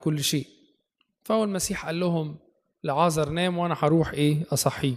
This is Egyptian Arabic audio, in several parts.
كل شيء فهو المسيح قال لهم لعازر نام وانا هروح ايه اصحيه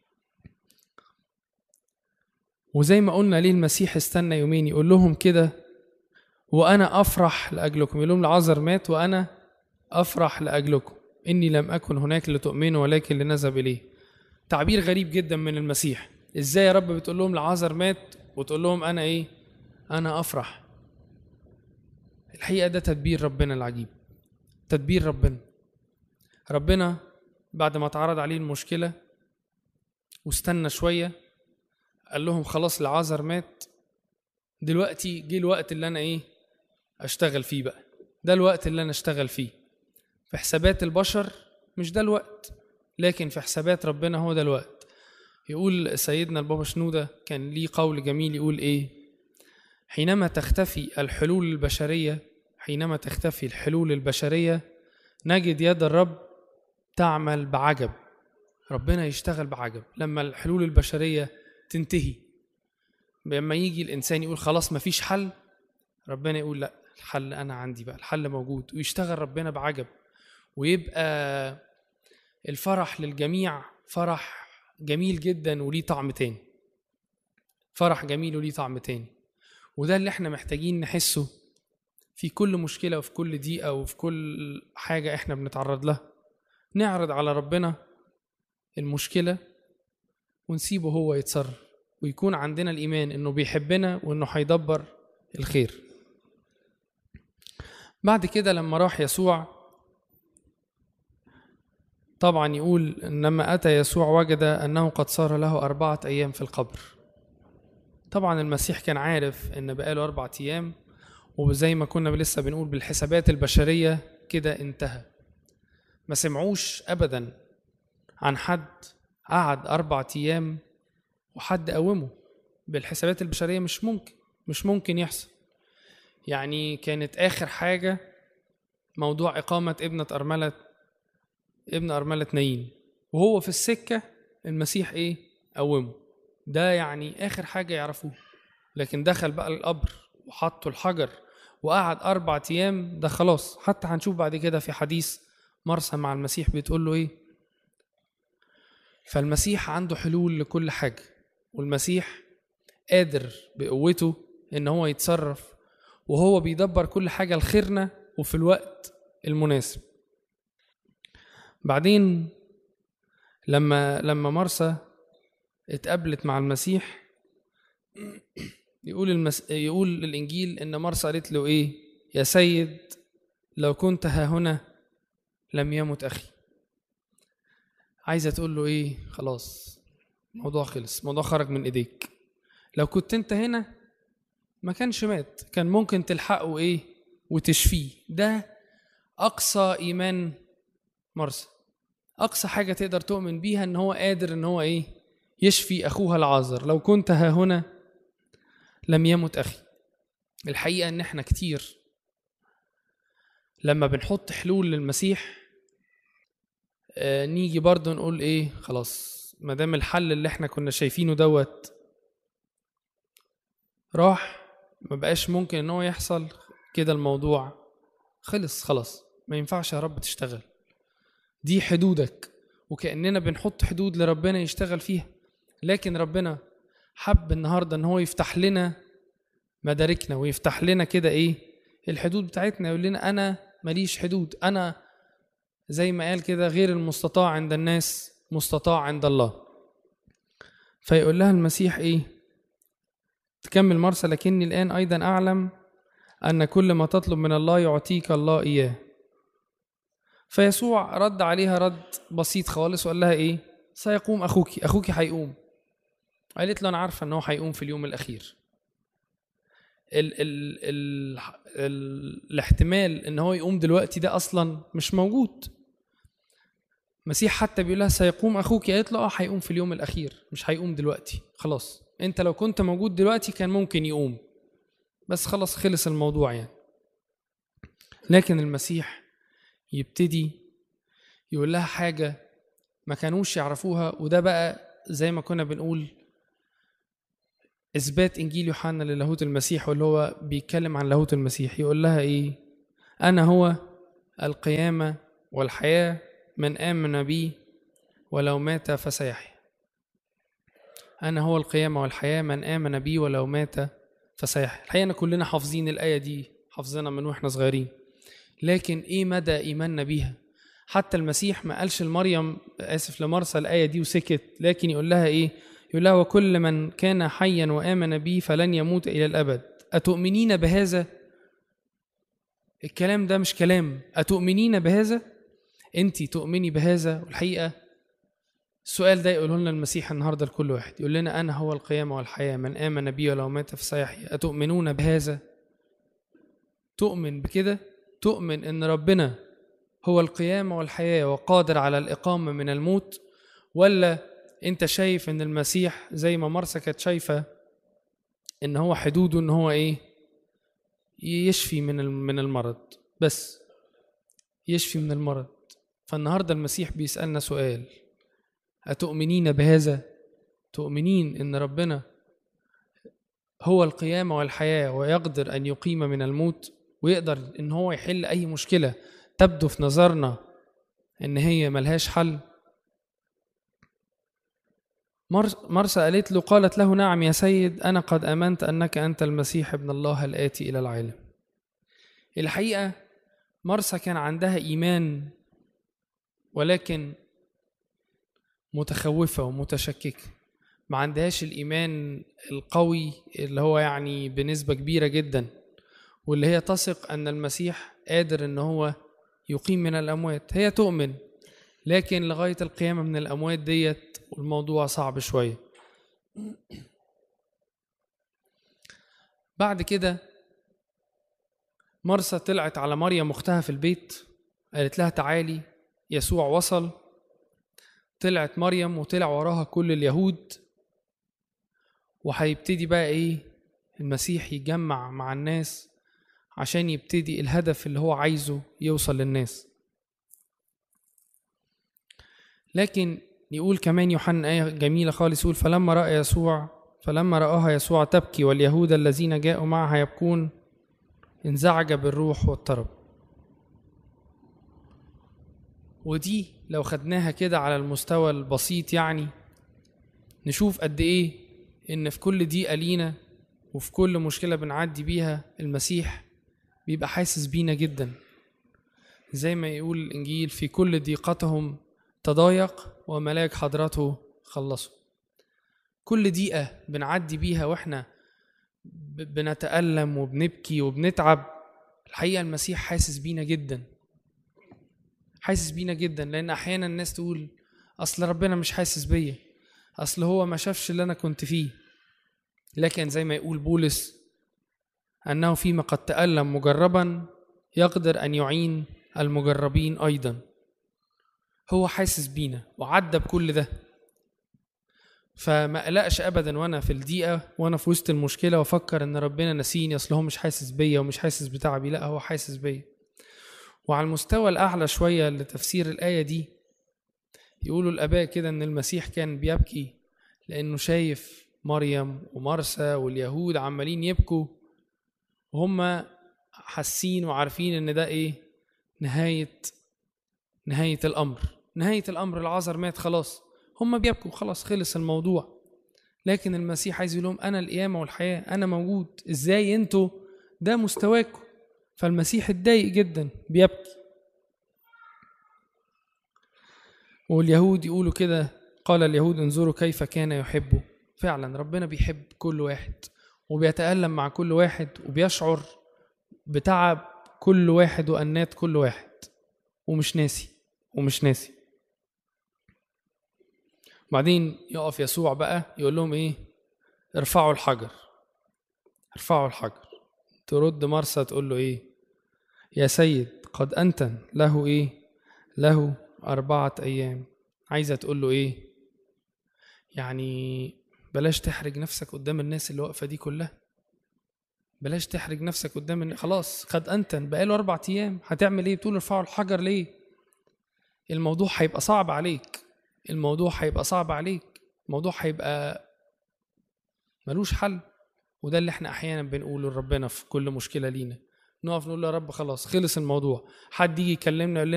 وزي ما قلنا ليه المسيح استنى يومين يقول لهم كده وانا افرح لاجلكم يقول لهم لعازر مات وانا افرح لاجلكم اني لم اكن هناك لتؤمنوا ولكن لنذهب اليه تعبير غريب جدا من المسيح ازاي يا رب بتقول لهم لعازر مات وتقول لهم انا ايه انا افرح الحقيقه ده تدبير ربنا العجيب تدبير ربنا ربنا بعد ما اتعرض عليه المشكله واستنى شويه قال لهم خلاص لعازر مات دلوقتي جه الوقت اللي انا ايه اشتغل فيه بقى ده الوقت اللي انا اشتغل فيه في حسابات البشر مش ده الوقت لكن في حسابات ربنا هو ده الوقت يقول سيدنا البابا شنودة كان ليه قول جميل يقول ايه حينما تختفي الحلول البشرية حينما تختفي الحلول البشرية نجد يد الرب تعمل بعجب ربنا يشتغل بعجب لما الحلول البشرية تنتهي لما يجي الإنسان يقول خلاص مفيش حل ربنا يقول لا الحل أنا عندي بقى الحل موجود ويشتغل ربنا بعجب ويبقى الفرح للجميع فرح جميل جدا وليه طعم تاني فرح جميل وليه طعم تاني وده اللي احنا محتاجين نحسه في كل مشكلة وفي كل دقيقة وفي كل حاجة احنا بنتعرض لها نعرض على ربنا المشكلة ونسيبه هو يتصرف ويكون عندنا الإيمان إنه بيحبنا وإنه هيدبر الخير بعد كده لما راح يسوع طبعا يقول إنما أتى يسوع وجد أنه قد صار له أربعة أيام في القبر طبعا المسيح كان عارف إن بقاله أربعة أيام وزي ما كنا لسه بنقول بالحسابات البشرية كده انتهى ما سمعوش أبدا عن حد قعد أربعة أيام وحد قومه بالحسابات البشرية مش ممكن مش ممكن يحصل يعني كانت آخر حاجة موضوع إقامة ابنة أرملة ابن أرملة نايين وهو في السكة المسيح إيه قومه ده يعني آخر حاجة يعرفوه لكن دخل بقى القبر وحطوا الحجر وقعد أربع أيام ده خلاص حتى هنشوف بعد كده في حديث مرسى مع المسيح بتقول له إيه فالمسيح عنده حلول لكل حاجة والمسيح قادر بقوته إن هو يتصرف وهو بيدبر كل حاجة لخيرنا وفي الوقت المناسب بعدين لما لما مرسى اتقابلت مع المسيح يقول المس... يقول الانجيل ان مرسى قالت له ايه يا سيد لو كنت ها هنا لم يمت اخي عايزه تقول له ايه خلاص الموضوع خلص الموضوع خرج من ايديك لو كنت انت هنا ما كانش مات كان ممكن تلحقه ايه وتشفيه ده اقصى ايمان مرسى اقصى حاجه تقدر تؤمن بيها ان هو قادر ان هو ايه يشفي اخوها العازر لو كنت ها هنا لم يمت اخي الحقيقه ان احنا كتير لما بنحط حلول للمسيح آه نيجي برضه نقول ايه خلاص ما دام الحل اللي احنا كنا شايفينه دوت راح ما بقاش ممكن ان هو يحصل كده الموضوع خلص خلاص ما ينفعش يا رب تشتغل دي حدودك وكأننا بنحط حدود لربنا يشتغل فيها لكن ربنا حب النهارده ان هو يفتح لنا مداركنا ويفتح لنا كده ايه الحدود بتاعتنا يقول لنا انا ماليش حدود انا زي ما قال كده غير المستطاع عند الناس مستطاع عند الله فيقول لها المسيح ايه تكمل مرسى لكني الان ايضا اعلم ان كل ما تطلب من الله يعطيك الله اياه فيسوع رد عليها رد بسيط خالص وقال لها ايه سيقوم اخوك اخوك هيقوم قالت له انا عارفه ان هو هيقوم في اليوم الاخير ال ال ال ال الاحتمال ان هو يقوم دلوقتي ده اصلا مش موجود مسيح حتى بيقول لها سيقوم اخوك قالت له اه هيقوم في اليوم الاخير مش هيقوم دلوقتي خلاص انت لو كنت موجود دلوقتي كان ممكن يقوم بس خلاص خلص الموضوع يعني لكن المسيح يبتدي يقول لها حاجة ما كانوش يعرفوها وده بقى زي ما كنا بنقول إثبات إنجيل يوحنا للاهوت المسيح واللي هو بيتكلم عن لاهوت المسيح يقول لها إيه أنا هو القيامة والحياة من آمن بي ولو مات فسيحيا أنا هو القيامة والحياة من آمن بي ولو مات فسيحيا الحقيقة أنا كلنا حافظين الآية دي حافظينها من وإحنا صغيرين لكن إيه مدى إيماننا بيها حتى المسيح ما قالش لمريم آسف لمرسى الآية دي وسكت لكن يقول لها إيه يقول لها وكل من كان حيا وآمن بي فلن يموت إلى الأبد أتؤمنين بهذا الكلام ده مش كلام أتؤمنين بهذا أنت تؤمني بهذا والحقيقة السؤال ده يقوله لنا المسيح النهارده لكل واحد يقول لنا انا هو القيامه والحياه من امن بي ولو مات فسيحيا اتؤمنون بهذا تؤمن بكده تؤمن ان ربنا هو القيامه والحياه وقادر على الاقامه من الموت ولا انت شايف ان المسيح زي ما مرسى كانت شايفه ان هو حدوده ان هو ايه يشفي من من المرض بس يشفي من المرض فالنهارده المسيح بيسالنا سؤال أتؤمنين بهذا؟ تؤمنين إن ربنا هو القيامة والحياة ويقدر أن يقيم من الموت ويقدر إن هو يحل أي مشكلة تبدو في نظرنا إن هي ملهاش حل مرسى قالت له قالت له نعم يا سيد أنا قد آمنت أنك أنت المسيح ابن الله الآتي إلى العالم الحقيقة مرسى كان عندها إيمان ولكن متخوفة ومتشككة ما عندهاش الإيمان القوي اللي هو يعني بنسبة كبيرة جدا واللي هي تثق أن المسيح قادر أن هو يقيم من الأموات هي تؤمن لكن لغاية القيامة من الأموات ديت والموضوع صعب شوية بعد كده مرسى طلعت على مريم أختها في البيت قالت لها تعالي يسوع وصل طلعت مريم وطلع وراها كل اليهود وهيبتدي بقى ايه المسيح يجمع مع الناس عشان يبتدي الهدف اللي هو عايزه يوصل للناس لكن يقول كمان يوحنا آية جميلة خالص يقول فلما رأى يسوع فلما رآها يسوع تبكي واليهود الذين جاءوا معها يبكون انزعج بالروح واضطرب ودي لو خدناها كده على المستوى البسيط يعني نشوف قد ايه ان في كل دقيقة لينا وفي كل مشكلة بنعدي بيها المسيح بيبقى حاسس بينا جدا زي ما يقول الانجيل في كل ضيقتهم تضايق وملاك حضرته خلصوا كل دقيقة بنعدي بيها واحنا بنتألم وبنبكي وبنتعب الحقيقة المسيح حاسس بينا جدا حاسس بينا جدا لان احيانا الناس تقول اصل ربنا مش حاسس بيا اصل هو ما شافش اللي انا كنت فيه لكن زي ما يقول بولس انه فيما قد تالم مجربا يقدر ان يعين المجربين ايضا هو حاسس بينا وعدى بكل ده فما اقلقش ابدا وانا في الدقيقه وانا في وسط المشكله وافكر ان ربنا نسيني اصل هو مش حاسس بيا ومش حاسس بتعبي لا هو حاسس بيا وعلى المستوى الأعلى شوية لتفسير الآية دي يقولوا الآباء كده إن المسيح كان بيبكي لأنه شايف مريم ومرسى واليهود عمالين يبكوا وهم حاسين وعارفين إن ده إيه نهاية نهاية الأمر نهاية الأمر العذر مات خلاص هم بيبكوا خلاص خلص الموضوع لكن المسيح عايز يقول لهم أنا القيامة والحياة أنا موجود إزاي أنتوا ده مستواكم فالمسيح اتضايق جدا بيبكي واليهود يقولوا كده قال اليهود انظروا كيف كان يحبه فعلا ربنا بيحب كل واحد وبيتألم مع كل واحد وبيشعر بتعب كل واحد وأنات كل واحد ومش ناسي ومش ناسي بعدين يقف يسوع بقى يقول لهم ايه ارفعوا الحجر ارفعوا الحجر ترد مرسى تقول له ايه يا سيد قد انتن له ايه له اربعه ايام عايزه تقول له ايه يعني بلاش تحرج نفسك قدام الناس اللي واقفه دي كلها بلاش تحرج نفسك قدام الناس خلاص قد انتن بقاله اربع ايام هتعمل ايه بتقول ارفعوا الحجر ليه الموضوع هيبقى صعب عليك الموضوع هيبقى صعب عليك الموضوع هيبقى ملوش حل وده اللي احنا احيانا بنقوله لربنا في كل مشكله لينا نقف نقول له يا رب خلاص خلص الموضوع حد يجي يكلمنا يقول